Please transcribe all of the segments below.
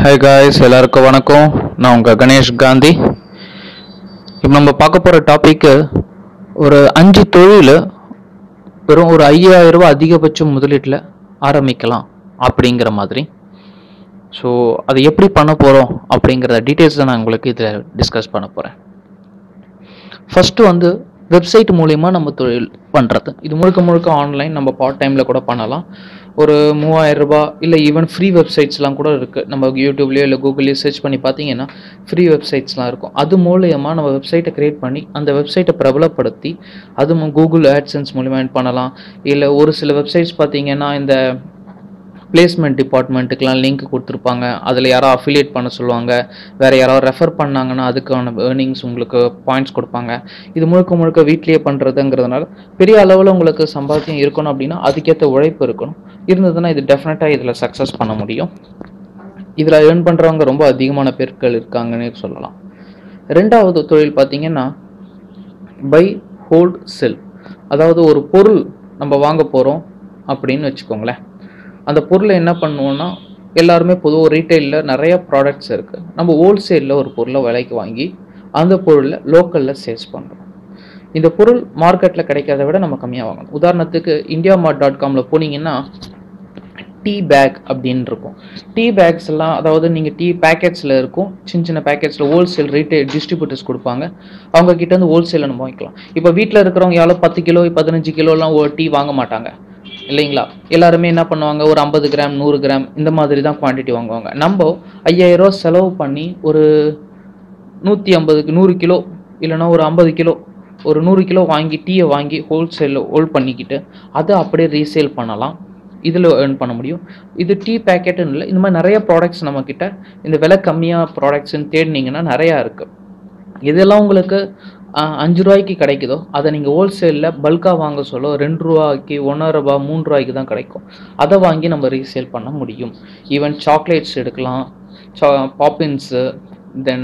hi guys எல்லாருக்கும் வணக்கம் நான் உங்கள் கணேஷ் காந்தி இப்போ நம்ம பார்க்க போகிற டாப்பிக்கு ஒரு அஞ்சு தொழில் வெறும் ஒரு ஐயாயிரம் ரூபாய் அதிகபட்ச முதலீட்டில் ஆரம்பிக்கலாம் அப்படிங்கிற மாதிரி ஸோ அது எப்படி பண்ண போகிறோம் அப்படிங்கிற டீட்டெயில்ஸ் தான் நான் உங்களுக்கு இதில் டிஸ்கஸ் பண்ண போகிறேன் ஃபஸ்ட்டு வந்து வெப்சைட் மூலிமா நம்ம தொழில் பண்ணுறது இது முழுக்க முழுக்க ஆன்லைன் நம்ம பார்ட் டைமில் கூட பண்ணலாம் ஒரு மூவாயிரம் ரூபாய் இல்லை ஈவன் ஃப்ரீ வெப்சைட்ஸ்லாம் கூட இருக்குது நம்ம யூடியூப்லேயோ இல்லை கூகுள்லேயோ சர்ச் பண்ணி பார்த்தீங்கன்னா ஃப்ரீ வெப்சைட்ஸ்லாம் இருக்கும் அது மூலயமா நம்ம வெப்சைட்டை க்ரியேட் பண்ணி அந்த வெப்சைட்டை பிரபலப்படுத்தி அது கூகுள் ஆட்சன்ஸ் மூலிமா பண்ணலாம் இல்லை ஒரு சில வெப்சைட்ஸ் பார்த்தீங்கன்னா இந்த பிளேஸ்மெண்ட் டிபார்ட்மெண்ட்டுக்கெலாம் லிங்க் கொடுத்துருப்பாங்க அதில் யாரோ அஃபிலியேட் பண்ண சொல்லுவாங்க வேறு யாரோ ரெஃபர் பண்ணாங்கன்னா அதுக்கான ஏர்னிங்ஸ் உங்களுக்கு பாயிண்ட்ஸ் கொடுப்பாங்க இது முழுக்க முழுக்க வீட்லேயே பண்ணுறதுங்கிறதுனால பெரிய அளவில் உங்களுக்கு சம்பாத்தியம் இருக்கணும் அப்படின்னா அதுக்கேற்ற உழைப்பு இருக்கணும் இருந்ததுன்னா இது டெஃபினட்டாக இதில் சக்ஸஸ் பண்ண முடியும் இதில் ஏர்ன் பண்ணுறவங்க ரொம்ப அதிகமான பேர்கள் இருக்காங்கன்னு சொல்லலாம் ரெண்டாவது தொழில் பார்த்தீங்கன்னா பை ஹோல்ட் செல் அதாவது ஒரு பொருள் நம்ம வாங்க போகிறோம் அப்படின்னு வச்சுக்கோங்களேன் அந்த பொருளை என்ன பண்ணுவோம்னா எல்லாருமே பொதுவாக ரீட்டைலில் நிறைய ப்ராடக்ட்ஸ் இருக்குது நம்ம ஹோல்சேலில் ஒரு பொருளை விலைக்கு வாங்கி அந்த பொருளை லோக்கலில் சேல்ஸ் பண்ணுறோம் இந்த பொருள் மார்க்கெட்டில் கிடைக்கிறத விட நம்ம கம்மியாக வாங்கணும் உதாரணத்துக்கு இந்தியா மார்ட் டாட் காமில் போனீங்கன்னா டீ பேக் அப்படின்னு இருக்கும் டீ பேக்ஸ் எல்லாம் அதாவது நீங்கள் டீ பேக்கெட்ஸில் இருக்கும் சின்ன சின்ன பேக்கெட்ஸில் ஹோல்சேல் ரீட்டைல் டிஸ்ட்ரிபியூட்டர்ஸ் கொடுப்பாங்க அவங்க கிட்ட இருந்து ஹோல்சேலில் நம்ம வாங்கிக்கலாம் இப்போ வீட்டில் இருக்கிறவங்க யாரோ பத்து கிலோ பதினஞ்சு கிலோலாம் ஒரு டீ வாங்க மாட்டாங்க இல்லைங்களா எல்லாருமே என்ன பண்ணுவாங்க ஒரு ஐம்பது கிராம் நூறு கிராம் இந்த மாதிரி தான் குவான்டிட்டி வாங்குவாங்க நம்ம ஐயாயிரம் ரூபா செலவு பண்ணி ஒரு நூற்றி ஐம்பதுக்கு நூறு கிலோ இல்லைன்னா ஒரு ஐம்பது கிலோ ஒரு நூறு கிலோ வாங்கி டீயை வாங்கி ஹோல்சேலில் ஹோல்ட் பண்ணிக்கிட்டு அதை அப்படியே ரீசேல் பண்ணலாம் இதில் ஏர்ன் பண்ண முடியும் இது டீ பேக்கெட்டுன்னு இல்லை இந்த மாதிரி நிறைய ப்ராடக்ட்ஸ் நம்மக்கிட்ட இந்த விலை கம்மியாக ப்ராடக்ட்ஸ்ன்னு தேடினீங்கன்னா நிறையா இருக்குது இதெல்லாம் உங்களுக்கு ஆஹ், அஞ்சு ரூபாய்க்கு கிடைக்குதோ அதை நீங்கள் ஹோல்சேலில் பல்காக வாங்க சொல்ல ரெண்டு ரூபாய்க்கு ஒன்றரை ரூபா மூணு ரூபாய்க்கு தான் கிடைக்கும் அதை வாங்கி நம்ம ரீசேல் பண்ண முடியும் ஈவன் சாக்லேட்ஸ் எடுக்கலாம் சா பாப்பின்ஸு தென்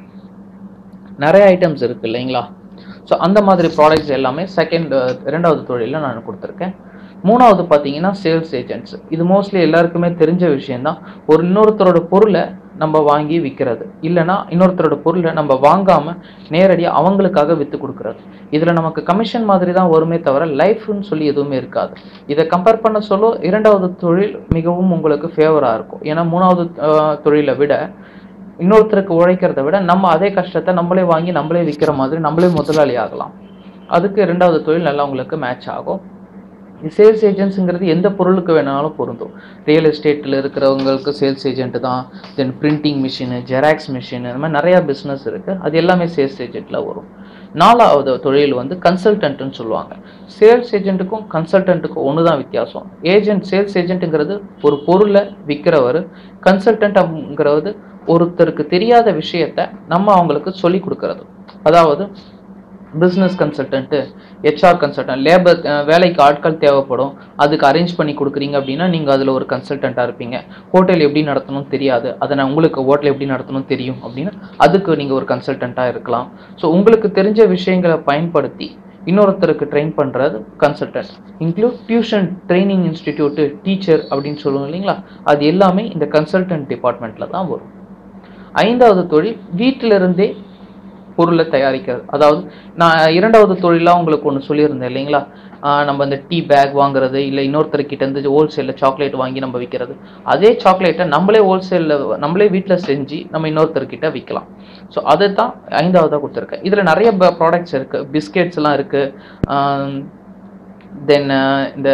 நிறைய ஐட்டம்ஸ் இருக்குது இல்லைங்களா ஸோ அந்த மாதிரி ப்ராடக்ட்ஸ் எல்லாமே செகண்ட் இரண்டாவது தொழிலில் நான் கொடுத்துருக்கேன் மூணாவது பார்த்தீங்கன்னா சேல்ஸ் ஏஜென்ட்ஸ் இது மோஸ்ட்லி எல்லாருக்குமே தெரிஞ்ச விஷயம்தான் ஒரு இன்னொருத்தரோட பொருளை நம்ம வாங்கி விற்கிறது இல்லைன்னா இன்னொருத்தரோட பொருளை நம்ம வாங்காமல் நேரடியாக அவங்களுக்காக விற்று கொடுக்குறது இதில் நமக்கு கமிஷன் மாதிரி தான் வருமே தவிர லைஃப்னு சொல்லி எதுவுமே இருக்காது இதை கம்பேர் பண்ண சொல்ல இரண்டாவது தொழில் மிகவும் உங்களுக்கு ஃபேவராக இருக்கும் ஏன்னா மூணாவது அஹ், தொழிலை விட இன்னொருத்தருக்கு உழைக்கிறத விட நம்ம அதே கஷ்டத்தை நம்மளே வாங்கி நம்மளே விற்கிற மாதிரி நம்மளே முதலாளி ஆகலாம் அதுக்கு ரெண்டாவது தொழில் நல்லா உங்களுக்கு மேட்ச் ஆகும் சேல்ஸ் ஏஜென்ட்ஸுங்கிறது எந்த பொருளுக்கு வேணாலும் பொருந்தும் ரியல் எஸ்டேட்டில் இருக்கிறவங்களுக்கு சேல்ஸ் ஏஜென்ட் தான் then printing machine xerox machine இந்த மாதிரி நிறையா பிஸ்னஸ் இருக்குது அது எல்லாமே சேல்ஸ் ஏஜென்ட்டில் வரும் நாலாவது தொழில் வந்து கன்சல்டன்ட்னு சொல்லுவாங்க சேல்ஸ் ஏஜென்ட்டுக்கும் கன்சல்டன்ட்டுக்கும் ஒன்று தான் வித்தியாசம் ஏஜென்ட் சேல்ஸ் ஏஜென்ட்டுங்கிறது ஒரு பொருளை விற்கிறவர் கன்சல்டன்ட்ங்கிறது ஒருத்தருக்கு தெரியாத விஷயத்த நம்ம அவங்களுக்கு சொல்லி கொடுக்கறது அதாவது business consultant HR consultant labour வேலைக்கு ஆட்கள் தேவைப்படும் அதுக்கு அரேஞ்ச் பண்ணி கொடுக்குறீங்க அப்படின்னா நீங்கள் அதில் ஒரு கன்சல்டண்ட்டாக இருப்பீங்க ஹோட்டல் எப்படி நடத்தணும் தெரியாது அதை நான் உங்களுக்கு ஹோட்டல் எப்படி நடத்தணும் தெரியும் அப்படின்னா அதுக்கு நீங்கள் ஒரு கன்சல்டண்ட்டாக இருக்கலாம் ஸோ உங்களுக்கு தெரிஞ்ச விஷயங்களை பயன்படுத்தி இன்னொருத்தருக்கு ட்ரெயின் பண்ணுறது consultant include tuition training institute teacher அப்படின்னு சொல்லுவோம் இல்லைங்களா அது எல்லாமே இந்த கன்சல்டன்ட் டிபார்ட்மெண்ட்டில் தான் வரும் ஐந்தாவது தொழில் வீட்டிலிருந்தே பொருளை தயாரிக்கிறது அதாவது நான் இரண்டாவது தொழிலாக உங்களுக்கு ஒன்று சொல்லியிருந்தேன் இல்லைங்களா ஆஹ் நம்ம இந்த டீ பேக் வாங்குறது இல்லை இன்னொருத்தர்கிட்ட இருந்து ஹோல்சேலில் சாக்லேட் வாங்கி நம்ம விற்கிறது அதே சாக்லேட்டை நம்மளே ஹோல்சேலில் நம்மளே வீட்டில் செஞ்சு நம்ம இன்னொருத்தர்கிட்ட விற்கலாம் ஸோ அதை தான் ஐந்தாவதாக கொடுத்துருக்கேன் இதில் நிறைய ப்ராடக்ட்ஸ் இருக்குது பிஸ்கெட்ஸ்லாம் இருக்குது தென் இந்த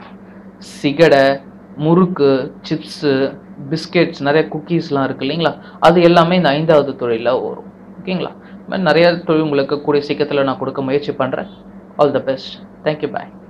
சிகடை முறுக்கு சிப்ஸு பிஸ்கெட்ஸ் நிறைய குக்கீஸ்லாம் இருக்குது இல்லைங்களா அது எல்லாமே இந்த ஐந்தாவது தொழிலில் வரும் ஓகேங்களா இந்த மாதிரி நிறைய தொழில் உங்களுக்கு கூடிய சீக்கிரத்தில் நான் கொடுக்க முயற்சி பண்ணுறேன் all the best thank you bye